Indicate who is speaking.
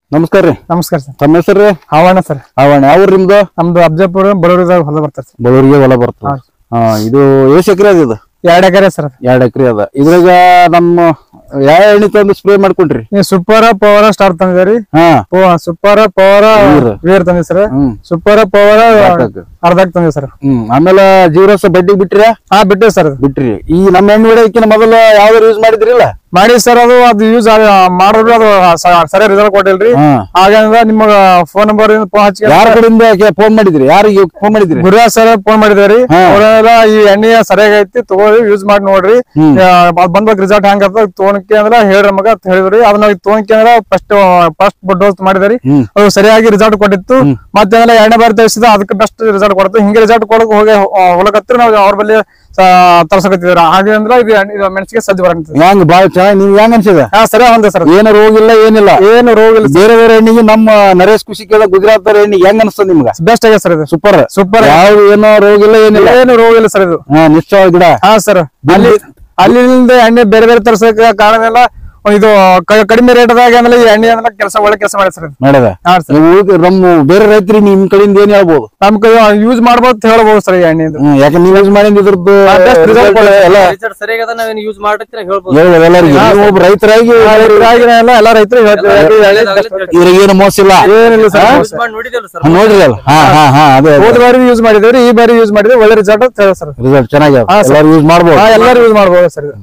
Speaker 1: ನಮಸ್ಕಾರ ರೀ
Speaker 2: ನಮಸ್ಕಾರ ಸರ್
Speaker 1: ತಮ್ಮ ಹೆಸರು ರೀ
Speaker 2: ಹಾವಣ್ಣ ಸರ್
Speaker 1: ಅವಣ್ಣ ಯಾವ ನಿಮ್ದು
Speaker 2: ನಮ್ದು ಅಬ್ಜಾಪುರ ಬಡವರಿದಾಗ ಹೊಲ ಬರ್ತಾರೆ ಸರ್
Speaker 1: ಬಡವರಿಗೆ ಹೊಲ ಬರ್ತದೆ ಹಾ ಇದು ಎಷ್ಟು ಎಕರೆ ಅದ ಇದು
Speaker 2: ಎರಡು ಎಕರೆ ಸರ್
Speaker 1: ಎರಡ್ ಎಕರೆ ಅದ ಇದ್ರಾಗ ನಮ್ಮ ಯಾವ ಎಣ್ಣೆ ತಂದು ಸ್ಪ್ರೇ ಮಾಡ್ಕೊಂಡ್ರಿ
Speaker 2: ನೀವು ಸೂಪರ್ ಪವರ್ ಸ್ಟಾರ್ ತಂದಿದ್ರಿ
Speaker 1: ಹಾ
Speaker 2: ಸೂಪರ್ ಪವರ್ ವೀರ್ ತಂದಿ ಸರ್
Speaker 1: ಹ್ಮ್
Speaker 2: ಸೂಪರ್ ಪವರ್
Speaker 1: ಸಾಕಾಗ್.
Speaker 2: ಅರ್ಧಕ್ ತಂದಿ ಸರ್
Speaker 1: ಹ್ಮ್ ಆಮೇಲೆ ಜೀವರಸ ಬಡ್ಡಿಗೆ ಬಿಟ್ರಿ
Speaker 2: ಹಾ ಬಿಟ್ಟಿವಿ ಸರ್
Speaker 1: ಬಿಟ್ರಿ ಈ ನಮ್ಮ ಎಣ್ಣೆ ಹೊಡೆಯಕ್ಕಿನ ಮೊದಲ ಯಾವ್ದಾರು ಯೂಸ್ ಮಾಡಿದ್ರಿಲ್ಲ
Speaker 2: ಮಾಡಿ ಸರ್ ಅದು ಅದು ಯೂಸ್ ಮಾಡಿದ್ರೆ ಅದು ಸ- ಸರಿಯಾಗಿ ರಿಸಲ್ಟ್ ಕೊಟ್ಟಿಲ್ರಿ
Speaker 1: ಹಾ
Speaker 2: ಹಾಗಂದ್ರ ನಿಮಗ ಫೋನ್ ನಂಬರ್ ಫೋನ್ ಹಚ್ಚಿ
Speaker 1: ಯಾರ ಕಡೆಯಿಂದ ಫೋನ್ ಮಾಡಿದ್ರಿ ಯಾರಿಗೆ ಫೋನ್ ಮಾಡಿದ್ರಿ
Speaker 2: ಗುರುರಾಜ್ ಸರ್ ಫೋನ್ ಮಾಡಿದ್ರಿ
Speaker 1: ಹಾ.
Speaker 2: ಅವರೆಲ್ಲ ಈ ಎಣ್ಣೆ ಸರಿಯಾಗಿ ಐತಿ ತಗೋರಿ ಯೂಸ್ ಮಾಡಿ ನೋಡ್ರಿ
Speaker 1: ಹ್ಮ್.
Speaker 2: ಬಂದಾಗ ರಿಸಲ್ಟ್ ಹಂಗ ತೋಣಕ್ಕೆ ಅಂದ್ರ ಹೇಳ್ರಿ ಮಗ ಅಂತ ಹೇಳಿದ್ರಿ ಅದನ್ನ ತೋಣಕ್ಕೆ ಅಂದ್ರ ಫಸ್ಟ್ ಫಸ್ಟ್ ಡೋಸ್ ಮಾಡಿದ್ರಿ
Speaker 1: ಹ್ಮ್
Speaker 2: ಅದು ಸರಿಯಾಗಿ ರಿಸಲ್ಟ್ ಕೊಟ್ಟಿತ್ತು ಮತ್ತೆ ಆಮೇಲೆ ಎರಡನೇ ಬಾರಿ ತರಿಸಿದ ಅದಕ್ಕೆ ಬೆಸ್ಟ್ ರಿಸಲ್ಟ್ ಕೊಡ್ತು ಹಿಂಗೆ ರಿಸಲ್ಟ್ ಕೊಡಕ್ ಹೋಗಿ ಹೊಲಕತ್ರ ನಾವು ಅವ್ರ ಬಲ್ಲಿ ತರ್ಸಕತ್ತಿದ್ರ ಹಾಗೆ ಅಂದ್ರೆ ಇದು ಎಣ್ಣೆ- ಇದು ಮೆಣಸಿಗೆ ಸಜ್ಜು ಬರಂತ
Speaker 1: ಹೆಂಗ್ ಬಾಳ ಚೆನ್ನಾಗಿ ನಿಮ್ಗೆ ಹೆಂಗ್ ಅನ್ಸಿದ
Speaker 2: ಹಾ ಸರಿ ಒಂದೇ ಸರ್
Speaker 1: ಏನು ರೋಗ ಇಲ್ಲ ಏನಿಲ್ಲ
Speaker 2: ಏನು ರೋಗ ಇಲ್ಲ
Speaker 1: ಬೇರೆ ಬೇರೆ ಎಣ್ಣಿಗೆ ನಮ್ಮ ನರೇಶ್ ಖುಷಿ ಕೇಳ ಗುಜರಾತ್ ಎಣ್ಣೆ ಹೆಂಗ್ ಅನ್ಸ್ತದ ನಿಮ್ಗ
Speaker 2: ಬೆಸ್ಟ್ ಆಗಿದೆ ಸರ್ ಇದು
Speaker 1: ಸೂಪರ್
Speaker 2: ಸೂಪರ್
Speaker 1: ಯಾವ್ದು ಏನೋ ರೋಗ ಇಲ್ಲ ಏನಿಲ್ಲ
Speaker 2: ಏನು ರೋಗ ಇಲ್ಲ ಸರ್ ಇದು
Speaker 1: ಹಾ ನಿಶ್ಚಯ ಗಿಡ
Speaker 2: ಹಾ ಸರ್ ಅಲ್ಲಿ ಅಲ್ಲಿಂದ ಎಣ್ಣೆ ಬೇರೆ ಬೇರೆ ತರ್ಸಕ ಕಾರಣ ಎಲ್ಲ ಇದು ಕ- ಕಡಿಮೆ ರೇಟ್ದಾಗ ಅಂದ್ರೆ ಈ ಎಣ್ಣೆ ಅಂದ್ರೆ ಕೆಲಸ ಒಳ್ಳೆ ಕೆಲಸ ಮಾಡಿ ಸರ್ ಇದು
Speaker 1: ನೋಡದ
Speaker 2: ಹಾ ಸರ್
Speaker 1: ನೀವು ಉಳ್ದ- ನಮ್ಮ ಬೇರೆ ರೈತರಿಗೆ ನಿಮ್ ಕಡೆಯಿಂದ ಏನ್ ಹೇಳ್ಬೋದು
Speaker 2: ನಮ್ ಕೈ ಯೂಸ್ ಮಾಡ್ಬೋದು ಅಂತ ಹೇಳ್ಬೋದು ಸರ್ ಈ ಎಣ್ಣೆ ಇದು
Speaker 1: ಹ್ಮ್, ಯಾಕೆ ನೀವ್ ಯೂಸ್ ಮಾಡಿದ ಇದ್ರದ್ದು
Speaker 2: best result
Speaker 1: result
Speaker 2: ಕೊಡುತ್ತೆ.
Speaker 1: ಎಲ್ಲ
Speaker 3: ರಿಸಲ್ಟ್ ಸರಿಯಾಗದ ನಾವೇನು ಯೂಸ್ ಮಾಡತ್ತೀರ ಹೇಳ್ಬೋದು
Speaker 1: ಹೇಳ್ಬೋದು ಎಲ್ಲರಿಗೂ ನೀವು ಒಬ್ಬ ರೈತರಾಗಿ
Speaker 2: ರೈತರಾಗಿ ಎಲ್ಲ ಎಲ್ಲ ರೈತರು
Speaker 1: ಇವ್ರಿಗೆ ಏನು ಮೋಸ ಇಲ್ಲ
Speaker 2: ಏನಿಲ್ಲ ಸರ್
Speaker 3: ಯೂಸ್ ಮಾಡಿ ನೋಡಿದೇವಲ್ಲ ಸರ್
Speaker 1: ಹಾ, ನೋಡ್ರಿ ಅಲ್ಲ ಹಾ ಹಾ ಹಾ ಅದೇ
Speaker 2: ಹೋದ ಬಾರಿ ಯೂಸ್ ಮಾಡಿದ್ರಿ ಈ ಬಾರಿ ಯೂಸ್ ಮಾಡಿದ್ರೆ ಒಳ್ಳೆ ರಿಸಲ್ಟ್ ಅಂತ ಹೇಳಿ ಸರ್
Speaker 1: ರಿಸಲ್ಟ್ ಚೆನ್ನಾಗಿ
Speaker 2: ಹಾ, sir.
Speaker 1: ಎಲ್ಲರೂ ಯೂಸ್ ಮಾಡ್ಬೋದು
Speaker 2: ಹಾ ಎಲ್ಲರೂ ಯೂಸ್ ಮಾಡ್ಬೋದು ಸರ್ ಇದು